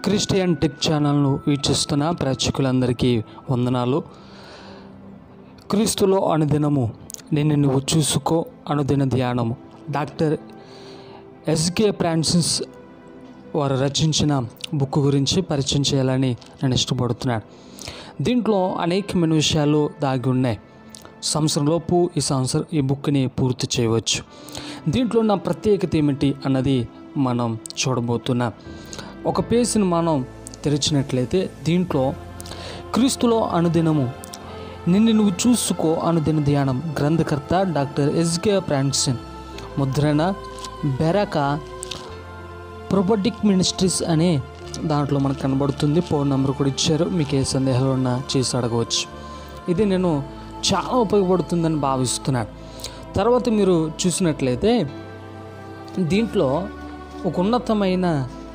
Christian tech ఛానల్ను వీక్షిస్తున్న ప్రేక్షకులందరికీ వందనాలు క్రీస్తులో అనుదినము నిన్ను నువ్వు చూసుకో అనుదిన ధ్యానము డాక్టర్ ఎస్కే ఫ్రాన్సిస్ వారు రచించిన బుక్ గురించి పరిచయం చేయాలని నేను ఇష్టపడుతున్నాను దీంట్లో అనేకమైన విషయాలు దాగి ఉన్నాయి సంవత్సరంలోపు ఈ సంవత్సరం ఈ బుక్ని పూర్తి చేయవచ్చు దీంట్లో ఉన్న ప్రత్యేకత ఏమిటి అన్నది మనం చూడబోతున్నాం ఒక పేజీని మనం తెరిచినట్లయితే దీంట్లో క్రీస్తులో అనుదినము నిన్ను నువ్వు చూసుకో అనుదిన ధ్యానం గ్రంథకర్త డాక్టర్ ఎస్కే ఫ్రాన్సిన్ ముద్రణ బెరక ప్రొబటిక్ మినిస్ట్రీస్ అనే దాంట్లో మనకు కనబడుతుంది ఫోన్ నెంబర్ కూడా ఇచ్చారు మీకు ఏ సందేహాలు ఉన్నా చేసి అడగవచ్చు ఇది నేను చాలా ఉపయోగపడుతుందని భావిస్తున్నాను తర్వాత మీరు చూసినట్లయితే దీంట్లో ఒక ఉన్నతమైన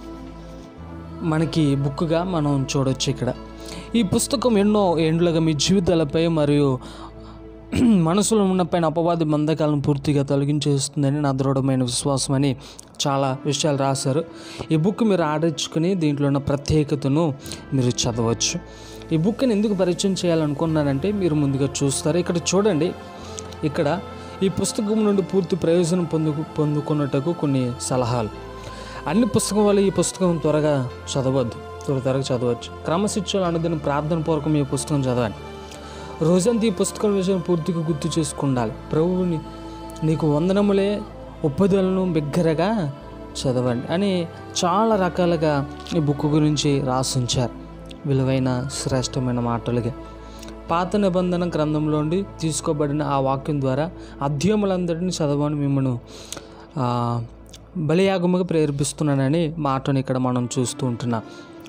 మనకి బుక్గా మనం చూడొచ్చు ఇక్కడ ఈ పుస్తకం ఎన్నో ఏండ్లుగా మీ జీవితాలపై మరియు మనసులో ఉన్న పైన అపవాది బంధకాలను పూర్తిగా తొలగించేస్తుందని నా దృఢమైన విశ్వాసం అని చాలా విషయాలు రాశారు ఈ బుక్ మీరు ఆడించుకుని దీంట్లో ఉన్న ప్రత్యేకతను మీరు చదవచ్చు ఈ బుక్ని ఎందుకు పరిచయం చేయాలనుకున్నానంటే మీరు ముందుగా చూస్తారు ఇక్కడ చూడండి ఇక్కడ ఈ పుస్తకం నుండి పూర్తి ప్రయోజనం పొందు పొందుకున్నట్టుకు కొన్ని సలహాలు అన్ని పుస్తకం వల్ల ఈ పుస్తకం త్వరగా చదవద్దు త్వర త్వరగా చదవచ్చు క్రమశిక్షణ అనుదిన ప్రార్థన పూర్వకం ఈ పుస్తకం చదవండి రోజంతా ఈ పుస్తకం విషయం పూర్తిగా గుర్తు చేసుకుండాలి ప్రభువుని నీకు వందనములే ఉపదలను బిగ్గరగా చదవండి అని చాలా రకాలుగా ఈ బుక్ గురించి రాసించారు విలువైన శ్రేష్టమైన మాటలుగా పాత నిబంధన గ్రంథంలోండి తీసుకోబడిన ఆ వాక్యం ద్వారా అధ్యయములందరినీ చదవని మిమ్మల్ని ఆ, బలియాగముగా ప్రేరేపిస్తున్నానని మాటను ఇక్కడ మనం చూస్తూ ఉంటున్నాం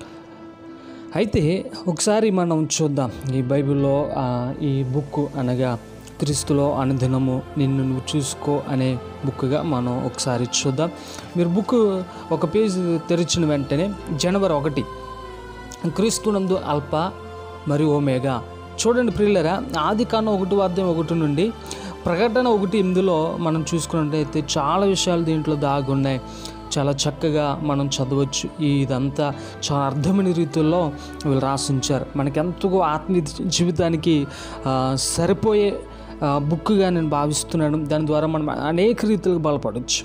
అయితే ఒకసారి మనం చూద్దాం ఈ బైబిల్లో ఆ, ఈ బుక్ అనగా క్రీస్తులో అనుదినము నిన్ను నువ్వు చూసుకో అనే బుక్గా మనం ఒకసారి చూద్దాం మీరు బుక్ ఒక పేజ్ తెరిచిన వెంటనే జనవరి ఒకటి క్రీస్తునందు అల్ప మరియు ఓమేగా చూడండి ప్రియులరా ఆది కాను ఒకటి వాద్యం ఒకటి నుండి ప్రకటన ఒకటి ఇందులో మనం చూసుకున్నట్టయితే చాలా విషయాలు దీంట్లో దాగి ఉన్నాయి చాలా చక్కగా మనం చదవచ్చు ఈ ఇదంతా చాలా అర్థమైన రీతుల్లో వీళ్ళు రాసించారు మనకి ఎంతగా ఆత్మీయ జీవితానికి ఆ, సరిపోయే ఆ, బుక్గా నేను భావిస్తున్నాను దాని ద్వారా మనం అనేక రీతిలుగా బలపడవచ్చు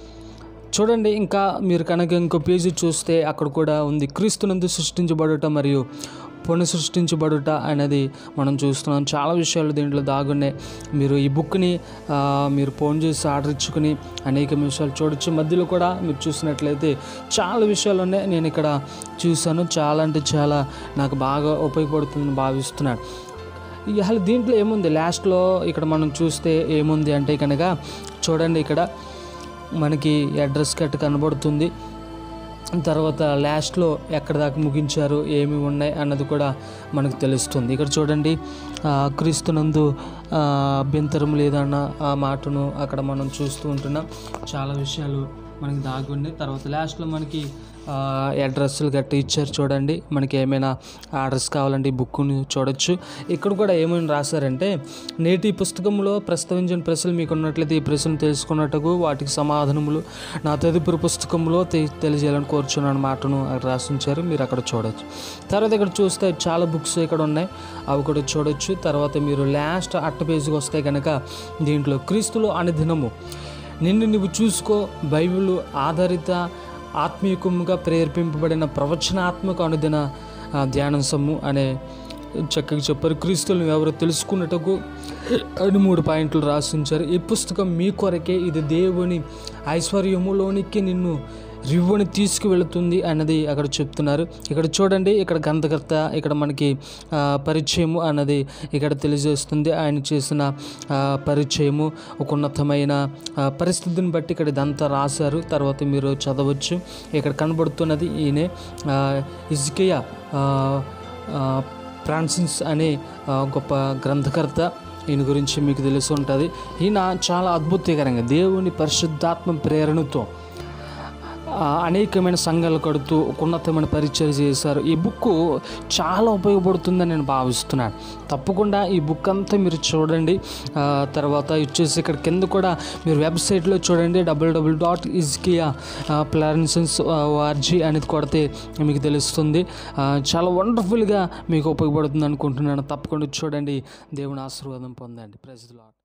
చూడండి ఇంకా మీరు కనుక ఇంకో పేజీ చూస్తే అక్కడ కూడా ఉంది క్రీస్తునందు సృష్టించబడుట మరియు పునఃసృష్టించబడుట అనేది మనం చూస్తున్నాం చాలా విషయాలు దీంట్లో దాగున్నాయి మీరు ఈ బుక్ని ఆ, మీరు ఫోన్ చేసి ఆర్డర్ ఇచ్చుకుని అనేక విషయాలు చూడొచ్చు మధ్యలో కూడా మీరు చూసినట్లయితే చాలా విషయాలు ఉన్నాయి నేను ఇక్కడ చూశాను చాలా అంటే చాలా నాకు బాగా ఉపయోగపడుతుందని భావిస్తున్నాను అసలు దీంట్లో ఏముంది లాస్ట్లో ఇక్కడ మనం చూస్తే ఏముంది అంటే కనుక చూడండి ఇక్కడ మనకి అడ్రస్ కట్ కనబడుతుంది తర్వాత లాస్ట్లో ఎక్కడ దాకా ముగించారు ఏమి ఉన్నాయి అన్నది కూడా మనకు తెలుస్తుంది ఇక్కడ చూడండి ఆ, క్రీస్తునందు ఆ, అభ్యంతరం లేదన్న ఆ మాటను అక్కడ మనం చూస్తూ ఉంటున్నాం చాలా విషయాలు మనకి దాగి ఉన్నాయి తర్వాత లాస్ట్లో మనకి అడ్రస్లు గట్టి ఇచ్చారు చూడండి మనకి ఏమైనా ఆర్డర్స్ కావాలంటే ఈ బుక్ని చూడొచ్చు ఇక్కడ కూడా ఏమైనా రాశారంటే నేటి పుస్తకంలో ప్రస్తావించిన ప్రశ్నలు మీకు ఉన్నట్లయితే ఈ ప్రశ్నలు తెలుసుకున్నట్టుకు వాటికి సమాధానములు నా తదుపరి పుస్తకంలో తె- తెలియజేయాలని కోరుచున్నాను మాటను అక్కడ రాసించారు మీరు అక్కడ చూడొచ్చు తర్వాత ఇక్కడ చూస్తే చాలా బుక్స్ ఇక్కడ ఉన్నాయి అవి కూడా చూడొచ్చు తర్వాత మీరు లాస్ట్ అట్ట పేజీకి వస్తే కనుక దీంట్లో క్రీస్తులో అనుదినము నిన్ను నువ్వు చూసుకో బైబిల్ ఆధారిత ఆత్మీయకముగా ప్రేరేపింపబడిన ప్రవచనాత్మక అనుదిన ఆ, ధ్యానాంశము అనే చక్కగా చెప్పారు క్రీస్తులను ఎవరో తెలుసుకున్నట్టుకు అని మూడు పాయింట్లు రాసించారు ఈ పుస్తకం మీ కొరకే ఇది దేవుని ఐశ్వర్యములోనికి నిన్ను రివ్వుని తీసుకువెళుతుంది అన్నది అక్కడ చెప్తున్నారు ఇక్కడ చూడండి ఇక్కడ గంధకర్త ఇక్కడ మనకి ఆ, పరిచయము అన్నది ఇక్కడ తెలియజేస్తుంది ఆయన చేసిన ఆ, పరిచయము ఒక ఉన్నతమైన ఆ, పరిస్థితిని బట్టి ఇక్కడ ఇదంతా రాశారు తర్వాత మీరు చదవచ్చు ఇక్కడ కనబడుతున్నది ఈయనే ఆ, ఇజ్కియా ఆ, ఆ, ఫ్రాన్సిస్ అనే ఆ, గొప్ప గ్రంథకర్త ఈయన గురించి మీకు తెలిసి ఉంటుంది ఈయన చాలా అద్భుతకరంగా దేవుని పరిశుద్ధాత్మ ప్రేరణతో ఆ, అనేకమైన సంఘాలు కడుతూ ఒక ఉన్నతమైన పరిచయం చేశారు ఈ బుక్ చాలా ఉపయోగపడుతుందని నేను భావిస్తున్నాను తప్పకుండా ఈ బుక్ అంతా మీరు చూడండి ఆ, తర్వాత వచ్చేసి ఇక్కడ కింద కూడా మీరు వెబ్సైట్లో చూడండి డబ్ల్యూడబ్ల్యూ డాట్ ఇజ్కియా ప్లారెన్సెన్స్ ఆర్జీ అనేది కొడితే మీకు తెలుస్తుంది ఆ, చాలా వండర్ఫుల్గా మీకు ఉపయోగపడుతుంది అనుకుంటున్నాను తప్పకుండా చూడండి దేవుని ఆశీర్వాదం పొందండి ప్రజలు